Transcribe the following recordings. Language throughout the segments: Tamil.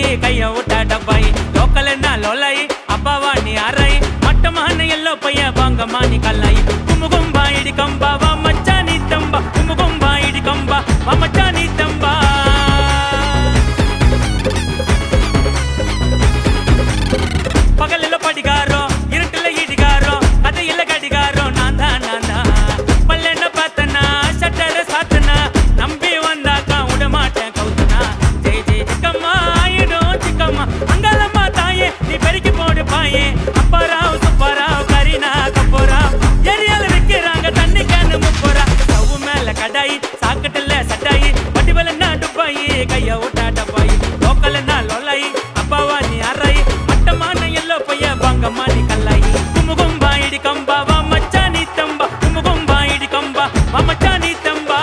கைய விட்ட டப்பாய் லோக்கல் என்ன லோலாய் அப்பாவா நீ அரை மட்டமான எல்லோ பைய வாங்கம்மா நீ கல்லாய் குமுகும்பா இடி கம்பா வா மச்சா நீ தம்பா குமுகும்பா இடி கம்பா வா மச்சா நீ தம்பா பகலில படிகாரோ இருட்டுல இடிகாரோ கதையில கடிகாரோ நான் தான் நான் தான் பல்லென்ன பார்த்தனா சட்டர சாத்தனா நம்பி வந்தாக்கா விட மாட்டேன் கவுத்தனா ஜெய் ஜெய் சிக்கம்மா ஆயிடும் சிக்கம்மா அங்காளம்மா தாயே நீ பெருக்கி போடு பாயே அப்பாராவ் சுப்பாராவ் கரீனா கப்போராவ் ஏரியால விக்கிறாங்க தண்ணி கேனு முப்போரா ஸ்டவ் மேல கடாயி சாக்கட்டுல சட்டாயி வடிவல டுப்பாயி கைய விட்டா டப்பாயி லோக்கல் என்ன லொல்லாயி அப்பாவா நீ அறாயி மட்டமான எல்லோ பைய வாங்கம்மா நீ கல்லாயி குமுகும்பா இடி கம்பா வா மச்சா நீ தம்பா குமுகும்பா இடி கம்பா வா மச்சா நீ தம்பா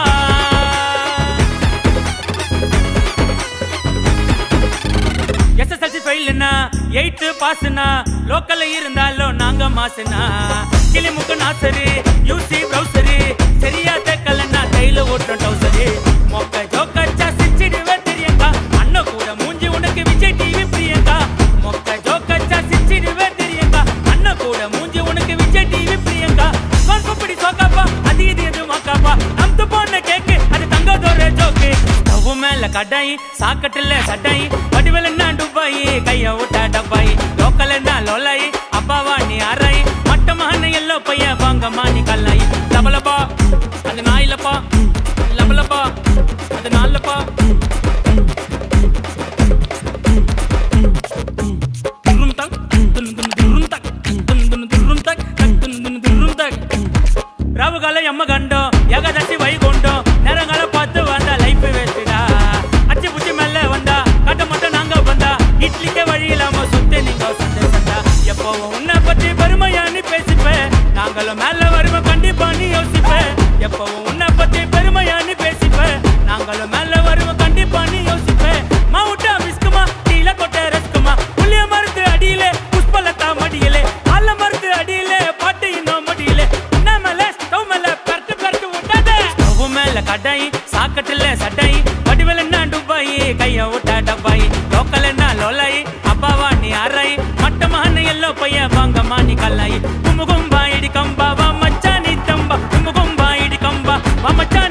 எஸ்எஸ்எல்சி ஃபெயில்னா எயித்து பாஸ்னா லோக்கல்ல இருந்தாலும் நாங்க மாசுனா கிளிமுக்கு நாசரு யூசி ப்ரௌசரு சரியா தேக்கலன்னா கையில ஓட்டுறோம் டவுசரு மொக்க ஜோக்கச்சா சிச்சிடுவே தெரியங்கா அண்ணன் கூட மூஞ்சி உனக்கு விஜய் டிவி பிரியங்கா மொக்க ஜோக்கச்சா சிச்சிடுவே தெரியங்கா அண்ணன் கூட மூஞ்சி உனக்கு விஜய் டிவி பிரியங்கா சொற்பப்படி சோக்காப்பா அது இது எது மக்காப்பா நம்து போன கேக்கு அது தங்கதோர ஜோக்கு ஸ்டவ் மேல கடாய் சாக்கட்டுல சட்டாய் வடிவல் என்ன டுப்பாய் கைய விட்டா டப்பாய் லோக்கல் என்ன லோலாய் அப்பாவா நீ அறாய் மட்டமான எல்லோ பைய வாங்கம்மா நீ கல்லாய் லபலப்பா அது நாயிலப்பா லபலப்பா அது நாலப்பா துரும் தக் துன் துன் துரும் தக் துன் துன் துரும் தக் தக் துன் துன் துரும் தக் ராவுகால எம்ம கண்டோம் ஏகாதசி வைகுண்டம் நேரங்கால பார்த்து வந்தா லைஃப் வேஸ்டா அச்சு புச்சி மேல வந்தா கட்ட மட்டும் நாங்க வந்தா இட்லிக்கே வழி இல்லாம சுத்தி நீங்க சண்டை சண்டா எப்பவும் உன்னை பத்தி பெருமையா நீ பேசிப்பேன் நாங்களும் மேல வருவோம் கண்டிப்பா நீ யோசிப்பேன் எப்பவும் உன்னை பத்தி பெருமையா நீ பேசிப்பேன் நாங்களும் மேல வருவோம் கண்டிப்பா நீ யோசிப்பேன் மாவுட்டா மிஸ்குமா டீல கொட்ட ரஸ்குமா புளிய மருந்து அடியிலே புஷ்பலதா மடியிலே ஆல மருந்து அடியிலே பாட்டு இன்னும் மடியிலே என்ன மேல ஸ்டவ் மேல பரட்டு பரட்டு விட்டாதே ஸ்டவ் மேல கடாய் சாக்கட்டுல சட்டாய் வடிவல் என்ன டுப்பாய் கைய விட்டா டப்பாய் லோக்கல் என்ன லோலாய் அப்பாவா நீ அறாய் மட்டமான எல்லோ பைய வாங்கம்மா நீ கல்லாய் குமுகும்பா இடி கம்பா வா மச்சா நீ தம்பா குமுகும்பா இடி கம்பா வா மச்சா